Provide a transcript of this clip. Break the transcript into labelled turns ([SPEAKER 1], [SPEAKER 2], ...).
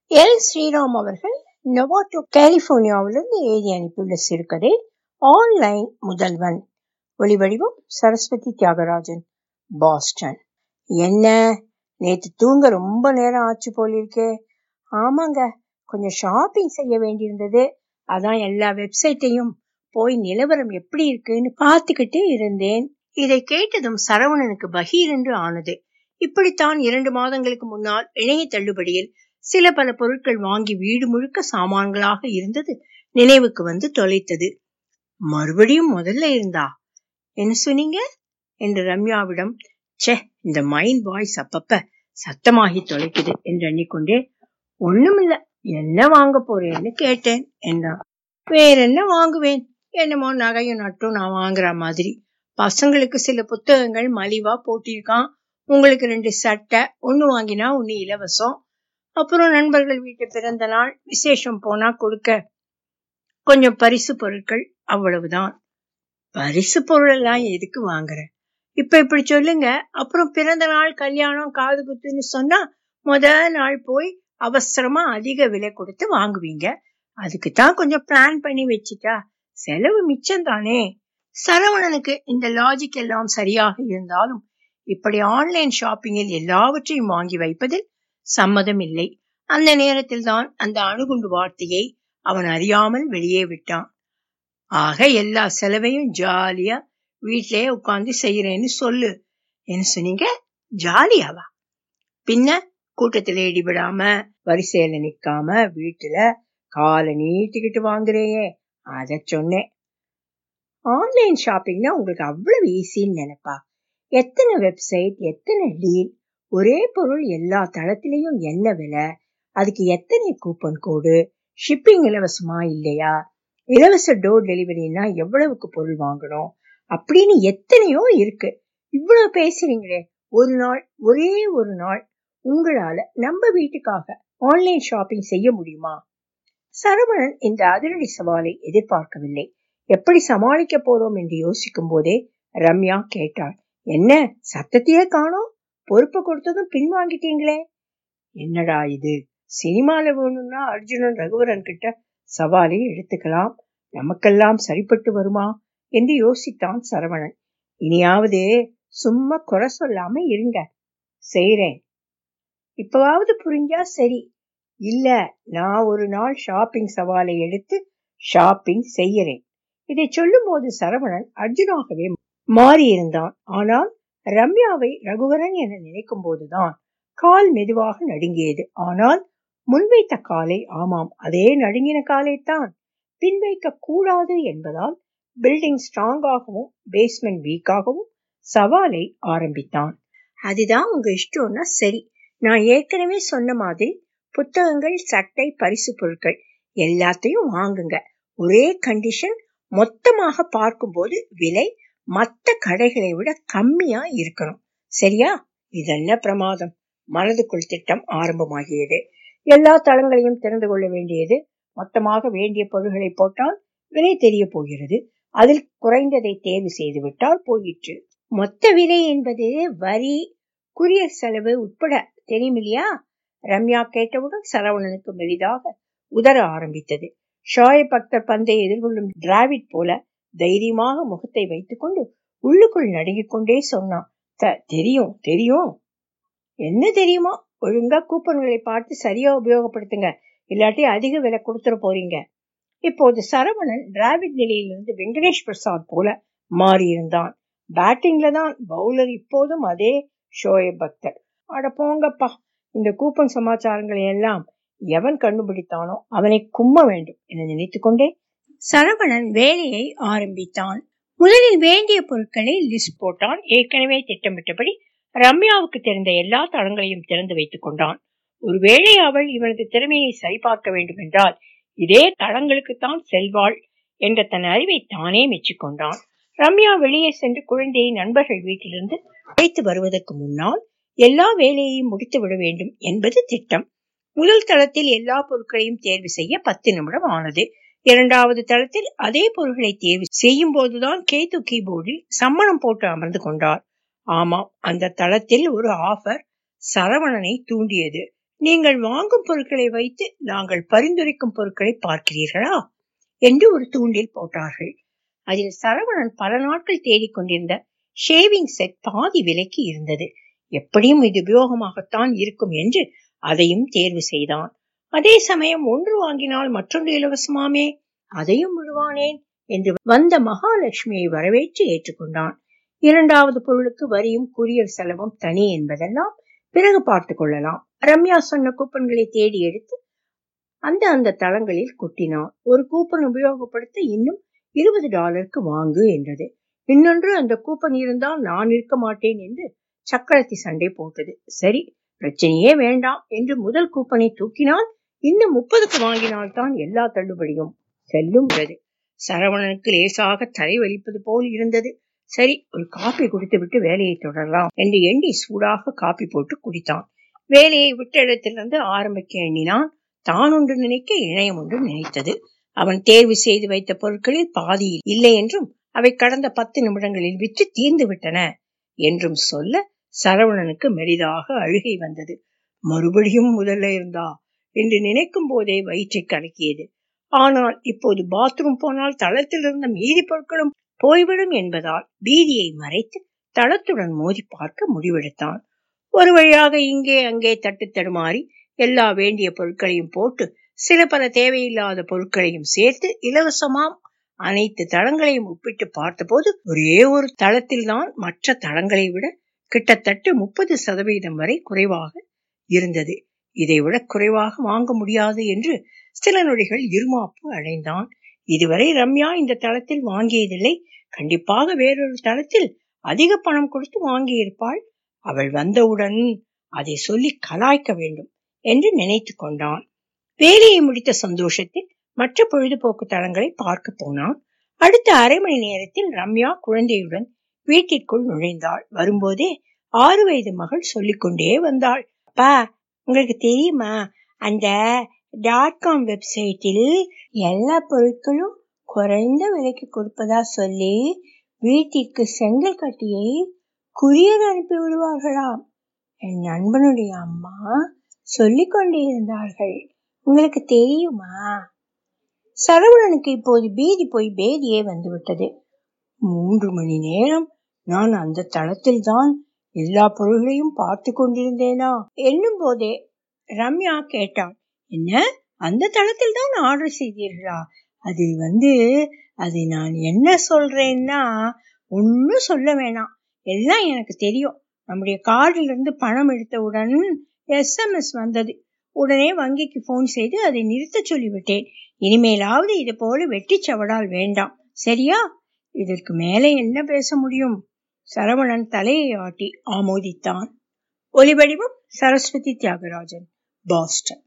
[SPEAKER 1] L Sriram அவர்கள் நொவாட்டோ கலிபோர்னியாவிலிருந்து எழுதி அனுப்பியுள்ள சிறுகதை ஆன்லைன் முதல்வன் ஒளிவடிவம் சரஸ்வதி தியாகராஜன் பாஸ்டன் என்ன நேத்து தூங்க ரொம்ப நேரம் ஆச்சு போலிருக்கே ஆமாங்க கொஞ்சம் ஷாப்பிங் செய்ய வேண்டியிருந்தது அதான் எல்லா வெப்சைட்டையும் போய் நிலவரம் எப்படி இருக்குன்னு பார்த்துக்கிட்டே இருந்தேன் இதை கேட்டதும் சரவணனுக்கு பகீர் என்று ஆனது இப்படித்தான் இரண்டு மாதங்களுக்கு முன்னால் இணைய தள்ளுபடியில் சில பல பொருட்கள் வாங்கி வீடு முழுக்க சாமான்களாக இருந்தது நினைவுக்கு வந்து தொலைத்தது மறுபடியும் முதல்ல இருந்தா என்ன சொன்னீங்க என்று ரம்யாவிடம் ச்சே இந்த மைண்ட் வாய்ஸ் அப்பப்ப சத்தமாகி தொலைக்குது என்று எண்ணிக்கொண்டே ஒண்ணுமில்ல என்ன வாங்க போறேன்னு கேட்டேன் என்றான் வேற என்ன வாங்குவேன் என்னமோ நகையும் நட்டும் நான் வாங்குற மாதிரி பசங்களுக்கு சில புத்தகங்கள் மலிவா போட்டிருக்கான் உங்களுக்கு ரெண்டு சட்டை ஒன்னு வாங்கினா ஒன்னு இலவசம் அப்புறம் நண்பர்கள் வீட்டு பிறந்த நாள் விசேஷம் போனா கொடுக்க கொஞ்சம் பரிசு பொருட்கள் அவ்வளவுதான் பரிசு பொருள் எல்லாம் எதுக்கு வாங்குற இப்ப இப்படி சொல்லுங்க அப்புறம் பிறந்த நாள் கல்யாணம் காது குத்துன்னு சொன்னா முத நாள் போய் அவசரமா அதிக விலை கொடுத்து வாங்குவீங்க அதுக்கு தான் கொஞ்சம் பிளான் பண்ணி வச்சுட்டா செலவு மிச்சம் தானே சரவணனுக்கு இந்த லாஜிக் எல்லாம் சரியாக இருந்தாலும் இப்படி ஆன்லைன் ஷாப்பிங்கில் எல்லாவற்றையும் வாங்கி வைப்பதில் சம்மதம் இல்லை அந்த நேரத்தில் தான் அந்த அணுகுண்டு வார்த்தையை அவன் அறியாமல் வெளியே விட்டான் ஆக எல்லா செலவையும் ஜாலியா வீட்லயே உட்கார்ந்து செய்யறேன்னு சொல்லு என்ன சொன்னீங்க ஜாலியாவா பின்ன கூட்டத்துல இடிபடாம வரிசையில நிக்காம வீட்டுல காலை நீட்டிக்கிட்டு வாங்குறேயே அத சொன்னேன் ஆன்லைன் ஷாப்பிங்னா உங்களுக்கு அவ்வளவு ஈஸின்னு நினைப்பா எத்தனை வெப்சைட் எத்தனை டீல் ஒரே பொருள் எல்லா தளத்திலையும் என்ன விலை அதுக்கு எத்தனை கூப்பன் கோடு ஷிப்பிங் இலவசமா இல்லையா இலவச டோர் டெலிவரினா எவ்வளவுக்கு பொருள் வாங்கணும் அப்படின்னு எத்தனையோ இருக்கு இவ்வளவு பேசுறீங்களே ஒரு நாள் ஒரே ஒரு நாள் உங்களால நம்ம வீட்டுக்காக ஆன்லைன் ஷாப்பிங் செய்ய முடியுமா சரவணன் இந்த அதிரடி சவாலை எதிர்பார்க்கவில்லை எப்படி சமாளிக்க போறோம் என்று யோசிக்கும் போதே ரம்யா கேட்டாள் என்ன சத்தத்தையே காணோம் பொறுப்பை கொடுத்ததும் பின்வாங்கிட்டீங்களே என்னடா இது சினிமால வேணும்னா அர்ஜுனன் ரகுவரன் கிட்ட சவாலை எடுத்துக்கலாம் நமக்கெல்லாம் சரிப்பட்டு வருமா என்று யோசித்தான் சரவணன் இனியாவது சும்மா குறை சொல்லாம இருங்க செய்றேன் இப்பவாவது புரிஞ்சா சரி இல்ல நான் ஒரு நாள் ஷாப்பிங் சவாலை எடுத்து ஷாப்பிங் செய்யறேன் இதை சொல்லும் போது சரவணன் அர்ஜுனாகவே மாறியிருந்தான் ஆனால் ரம்யாவை ரகுவரன் என நினைக்கும் போதுதான் கால் மெதுவாக நடுங்கியது ஆனால் முன்வைத்த காலை ஆமாம் அதே நடுங்கின காலைத்தான் பின்வைக்க கூடாது என்பதால் பில்டிங் ஸ்ட்ராங்காகவும் பேஸ்மெண்ட் வீக்காகவும் சவாலை ஆரம்பித்தான் அதுதான் உங்க இஷ்டம்னா சரி நான் ஏற்கனவே சொன்ன மாதிரி புத்தகங்கள் சட்டை பரிசு பொருட்கள் எல்லாத்தையும் வாங்குங்க ஒரே கண்டிஷன் மொத்தமாக பார்க்கும்போது விலை மற்ற கடைகளை விட கம்மியா இருக்கணும் சரியா இதென்ன பிரமாதம் மனதுக்குள் திட்டம் ஆரம்பமாகியது எல்லா தளங்களையும் திறந்து கொள்ள வேண்டியது மொத்தமாக வேண்டிய பொருள்களை போட்டால் விலை தெரிய போகிறது அதில் குறைந்ததை தேர்வு செய்து விட்டால் போயிற்று மொத்த விலை என்பது வரி குரியர் செலவு உட்பட தெரியுமில்லையா ரம்யா கேட்டவுடன் சரவணனுக்கு மெலிதாக உதற ஆரம்பித்தது ஷாய பக்தர் பந்தை எதிர்கொள்ளும் டிராவிட் போல தைரியமாக முகத்தை வைத்துக்கொண்டு உள்ளுக்குள் நடுங்கிக் கொண்டே சொன்னான் தெரியும் தெரியும் என்ன தெரியுமோ ஒழுங்கா கூப்பன்களை பார்த்து சரியா உபயோகப்படுத்துங்க இல்லாட்டி அதிக விலை கொடுத்துட போறீங்க இப்போது சரவணன் டிராவிட் நிலையிலிருந்து வெங்கடேஷ் பிரசாத் போல மாறியிருந்தான் பேட்டிங்ல தான் பவுலர் இப்போதும் அதே ஷோய பக்தர் அட போங்கப்பா இந்த கூப்பன் சமாச்சாரங்களை எல்லாம் எவன் கண்டுபிடித்தானோ அவனை கும்ம வேண்டும் என நினைத்து கொண்டே சரவணன் வேலையை ஆரம்பித்தான் முதலில் வேண்டிய பொருட்களை லிஸ்ட் போட்டான் ஏற்கனவே திட்டமிட்டபடி ரம்யாவுக்கு தெரிந்த எல்லா தளங்களையும் திறந்து வைத்துக் கொண்டான் ஒருவேளை அவள் இவனது திறமையை சரிபார்க்க வேண்டும் என்றால் இதே தளங்களுக்குத்தான் செல்வாள் என்ற தன் அறிவை தானே மெச்சிக்கொண்டான் ரம்யா வெளியே சென்று குழந்தையை நண்பர்கள் வீட்டிலிருந்து அழைத்து வருவதற்கு முன்னால் எல்லா வேலையையும் முடித்து விட வேண்டும் என்பது திட்டம் முதல் தளத்தில் எல்லா பொருட்களையும் தேர்வு செய்ய பத்து நிமிடம் ஆனது இரண்டாவது தளத்தில் அதே பொருட்களை தேர்வு செய்யும் போதுதான் கேது கீபோர்டில் சம்மணம் போட்டு அமர்ந்து கொண்டார் ஆமாம் அந்த தளத்தில் ஒரு ஆஃபர் சரவணனை தூண்டியது நீங்கள் வாங்கும் பொருட்களை வைத்து நாங்கள் பரிந்துரைக்கும் பொருட்களை பார்க்கிறீர்களா என்று ஒரு தூண்டில் போட்டார்கள் அதில் சரவணன் பல நாட்கள் தேடிக் கொண்டிருந்த ஷேவிங் செட் பாதி விலைக்கு இருந்தது எப்படியும் இது உபயோகமாகத்தான் இருக்கும் என்று அதையும் தேர்வு செய்தான் அதே சமயம் ஒன்று வாங்கினால் மற்றொன்று இலவசமாமே அதையும் விடுவானேன் என்று வந்த மகாலட்சுமியை வரவேற்று ஏற்றுக்கொண்டான் இரண்டாவது பொருளுக்கு வரியும் குரியர் செலவும் தனி என்பதெல்லாம் பிறகு பார்த்துக் கொள்ளலாம் ரம்யா சொன்ன கூப்பன்களை தேடி எடுத்து அந்த அந்த தளங்களில் கொட்டினான் ஒரு கூப்பன் உபயோகப்படுத்த இன்னும் இருபது டாலருக்கு வாங்கு என்றது இன்னொன்று அந்த கூப்பன் இருந்தால் நான் இருக்க மாட்டேன் என்று சக்கரத்தி சண்டை போட்டது சரி பிரச்சனையே வேண்டாம் என்று முதல் கூப்பனை தூக்கினால் இன்னும் முப்பதுக்கு வாங்கினால்தான் எல்லா தள்ளுபடியும் செல்லும் சரவணனுக்கு லேசாக தலை வலிப்பது போல் இருந்தது சரி ஒரு காப்பி குடித்து விட்டு வேலையை தொடரலாம் என்று எண்ணி சூடாக காப்பி போட்டு குடித்தான் வேலையை விட்ட இடத்திலிருந்து ஆரம்பிக்க எண்ணினான் தான் ஒன்று நினைக்க இணையம் ஒன்று நினைத்தது அவன் தேர்வு செய்து வைத்த பொருட்களில் பாதி இல்லை என்றும் அவை கடந்த பத்து நிமிடங்களில் விற்று தீர்ந்து விட்டன என்றும் சொல்ல சரவணனுக்கு மெரிதாக அழுகை வந்தது மறுபடியும் முதல்ல இருந்தா என்று நினைக்கும் போதே வயிற்றை கலக்கியது ஆனால் இப்போது பாத்ரூம் போனால் தளத்தில் இருந்த மீதி பொருட்களும் போய்விடும் என்பதால் பீதியை மறைத்து தளத்துடன் மோதி பார்க்க முடிவெடுத்தான் ஒரு வழியாக இங்கே அங்கே தட்டு தடுமாறி எல்லா வேண்டிய பொருட்களையும் போட்டு சில பல தேவையில்லாத பொருட்களையும் சேர்த்து இலவசமாம் அனைத்து தளங்களையும் ஒப்பிட்டு பார்த்தபோது ஒரே ஒரு தளத்தில் தான் மற்ற தளங்களை விட கிட்டத்தட்ட முப்பது சதவீதம் வரை குறைவாக இருந்தது இதை விட குறைவாக வாங்க முடியாது என்று சில நொடிகள் இருமாப்பு அடைந்தான் இதுவரை ரம்யா இந்த தளத்தில் வாங்கியதில்லை கண்டிப்பாக வேறொரு தளத்தில் அதிக பணம் கொடுத்து வாங்கியிருப்பாள் அவள் வந்தவுடன் அதை சொல்லி கலாய்க்க வேண்டும் என்று நினைத்து கொண்டான் வேலையை முடித்த சந்தோஷத்தில் மற்ற பொழுதுபோக்கு தளங்களை பார்க்க போனான் அடுத்த அரை மணி நேரத்தில் ரம்யா குழந்தையுடன் வீட்டிற்குள் நுழைந்தாள் வரும்போதே ஆறு வயது மகள் சொல்லிக்கொண்டே வந்தாள் அப்பா உங்களுக்கு தெரியுமா அந்த டாட் காம் வெப்சைட்டில் எல்லா பொருட்களும் குறைந்த விலைக்கு கொடுப்பதா சொல்லி வீட்டிற்கு செங்கல் கட்டியை குரியர் அனுப்பி விடுவார்களாம் என் நண்பனுடைய அம்மா சொல்லிக் கொண்டே இருந்தார்கள் உங்களுக்கு தெரியுமா சரவணனுக்கு இப்போது பீதி போய் பேதியே வந்துவிட்டது மூன்று மணி நேரம் நான் அந்த தளத்தில் தான் எல்லா பொருள்களையும் பார்த்து கொண்டிருந்தேனா என்னும் போதே ரம்யா கேட்டாள் என்ன அந்த தளத்தில் தான் ஆர்டர் செய்தீர்களா அது வந்து அது நான் என்ன சொல்றேன்னா ஒன்னும் சொல்ல வேணாம் எல்லாம் எனக்கு தெரியும் நம்முடைய கார்டில் இருந்து பணம் எடுத்தவுடன் எஸ்எம்எஸ் வந்தது உடனே வங்கிக்கு போன் செய்து அதை நிறுத்த சொல்லிவிட்டேன் இனிமேலாவது இது போல வெட்டி சவடால் வேண்டாம் சரியா இதற்கு மேலே என்ன பேச முடியும் சரவணன் தலையை ஆட்டி ஆமோதித்தான் ஒலிவடிவம் சரஸ்வதி தியாகராஜன் பாஸ்டன்